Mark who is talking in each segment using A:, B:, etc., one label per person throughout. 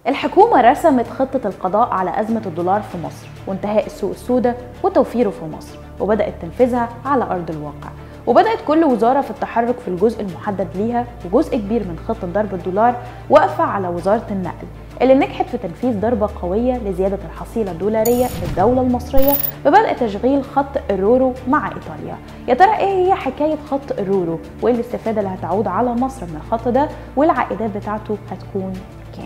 A: الحكومة رسمت خطة القضاء على أزمة الدولار في مصر وانتهاء السوق السوداء وتوفيره في مصر وبدأت تنفيذها على أرض الواقع وبدأت كل وزارة في التحرك في الجزء المحدد ليها وجزء كبير من خطة ضرب الدولار واقفة على وزارة النقل اللي نجحت في تنفيذ ضربة قوية لزيادة الحصيلة الدولارية للدولة المصرية ببدء تشغيل خط الرورو مع إيطاليا يا ترى إيه هي حكاية خط الرورو وإيه الاستفادة اللي هتعود على مصر من الخط ده والعائدات بتاعته هتكون كام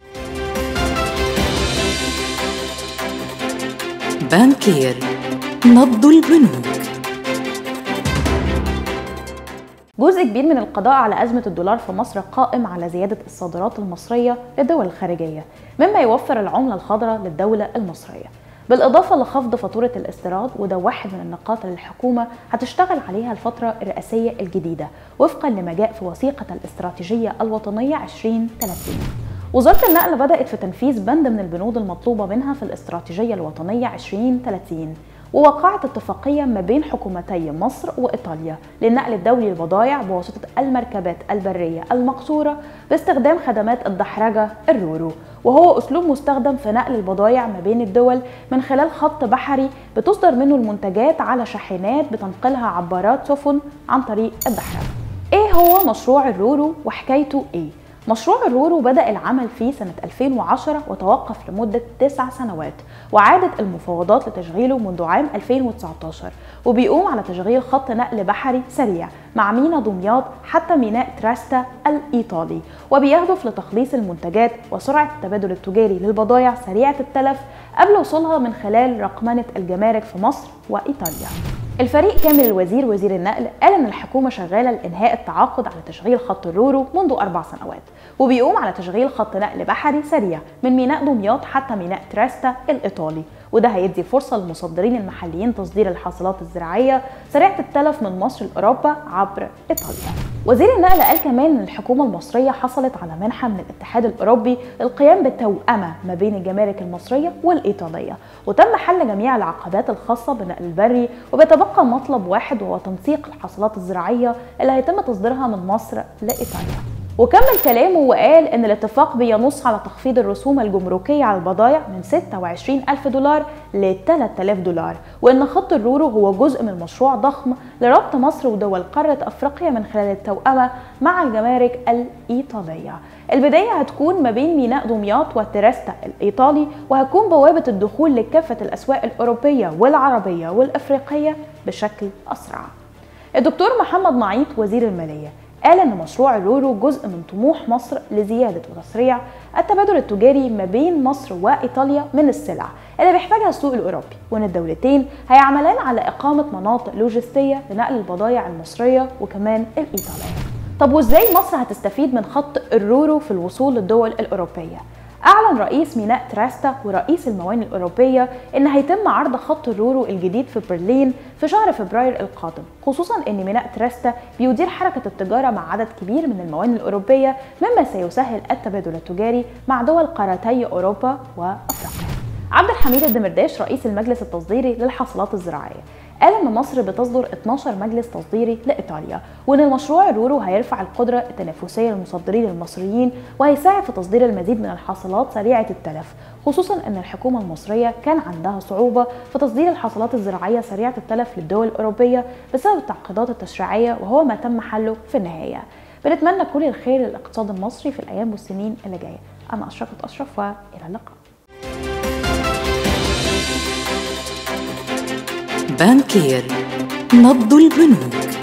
B: بانكير نبض البنوك
A: جزء كبير من القضاء على أزمة الدولار في مصر قائم على زيادة الصادرات المصرية للدول الخارجية مما يوفر العملة الخضراء للدولة المصرية بالإضافة لخفض فاتورة الاستيراد وده واحد من النقاط اللي الحكومة هتشتغل عليها الفترة الرئاسية الجديدة وفقا لما جاء في وثيقة الاستراتيجية الوطنية 2030 وزارة النقل بدأت في تنفيذ بند من البنود المطلوبة منها في الاستراتيجية الوطنية 2030 ووقعت اتفاقية ما بين حكومتي مصر وإيطاليا للنقل الدولي للبضائع بواسطة المركبات البرية المقصورة باستخدام خدمات الدحرجة الرورو وهو أسلوب مستخدم في نقل البضائع ما بين الدول من خلال خط بحري بتصدر منه المنتجات على شاحنات بتنقلها عبارات سفن عن طريق الدحرجة ايه هو مشروع الرورو وحكايته ايه؟ مشروع الرورو بدأ العمل فيه سنة 2010 وتوقف لمدة تسع سنوات وعادت المفاوضات لتشغيله منذ عام 2019 وبيقوم على تشغيل خط نقل بحري سريع مع ميناء دمياط حتى ميناء تراستا الإيطالي وبيهدف لتخليص المنتجات وسرعة التبادل التجاري للبضائع سريعة التلف قبل وصولها من خلال رقمنة الجمارك في مصر وإيطاليا الفريق كامل الوزير وزير النقل قال ان الحكومه شغاله لانهاء التعاقد على تشغيل خط الرورو منذ اربع سنوات وبيقوم على تشغيل خط نقل بحري سريع من ميناء دمياط حتى ميناء تراستا الايطالي وده هيدي فرصه للمصدرين المحليين تصدير الحاصلات الزراعيه سريعه التلف من مصر لاوروبا عبر ايطاليا وزير النقل قال كمان ان الحكومه المصريه حصلت على منحه من الاتحاد الاوروبي للقيام بالتوأمه ما بين الجمارك المصريه والايطاليه وتم حل جميع العقبات الخاصه بالنقل البري وبيتبقى مطلب واحد وهو تنسيق الحاصلات الزراعيه اللي هيتم تصديرها من مصر لايطاليا وكمل كلامه وقال ان الاتفاق بينص على تخفيض الرسوم الجمركية على البضائع من 26 ألف دولار ل 3000 دولار وان خط الرورو هو جزء من مشروع ضخم لربط مصر ودول قارة أفريقيا من خلال التوأمة مع الجمارك الإيطالية البداية هتكون ما بين ميناء دمياط وتراستا الإيطالي وهتكون بوابة الدخول لكافة الأسواق الأوروبية والعربية والأفريقية بشكل أسرع الدكتور محمد معيط وزير المالية قال ان مشروع الرورو جزء من طموح مصر لزياده وتسريع التبادل التجاري ما بين مصر وايطاليا من السلع اللي بيحتاجها السوق الاوروبي وان الدولتين هيعملان على اقامه مناطق لوجستيه لنقل البضائع المصريه وكمان الايطاليه. طب وازاي مصر هتستفيد من خط الرورو في الوصول للدول الاوروبيه؟ أعلن رئيس ميناء تراستا ورئيس الموانئ الأوروبية إن هيتم عرض خط الرورو الجديد في برلين في شهر فبراير القادم خصوصا إن ميناء تراستا بيدير حركة التجارة مع عدد كبير من الموانئ الأوروبية مما سيسهل التبادل التجاري مع دول قارتي أوروبا وأفريقيا عبد الحميد الدمرداش رئيس المجلس التصديري للحاصلات الزراعية قال ان مصر بتصدر 12 مجلس تصديري لايطاليا وان المشروع الرورو هيرفع القدره التنافسيه للمصدرين المصريين وهيساعد في تصدير المزيد من الحاصلات سريعه التلف خصوصا ان الحكومه المصريه كان عندها صعوبه في تصدير الحاصلات الزراعيه سريعه التلف للدول الاوروبيه بسبب التعقيدات التشريعيه وهو ما تم حله في النهايه بنتمنى كل الخير للاقتصاد المصري في الايام والسنين اللي جايه انا اشرفت اشرف والى اللقاء
B: بانكير نبض البنوك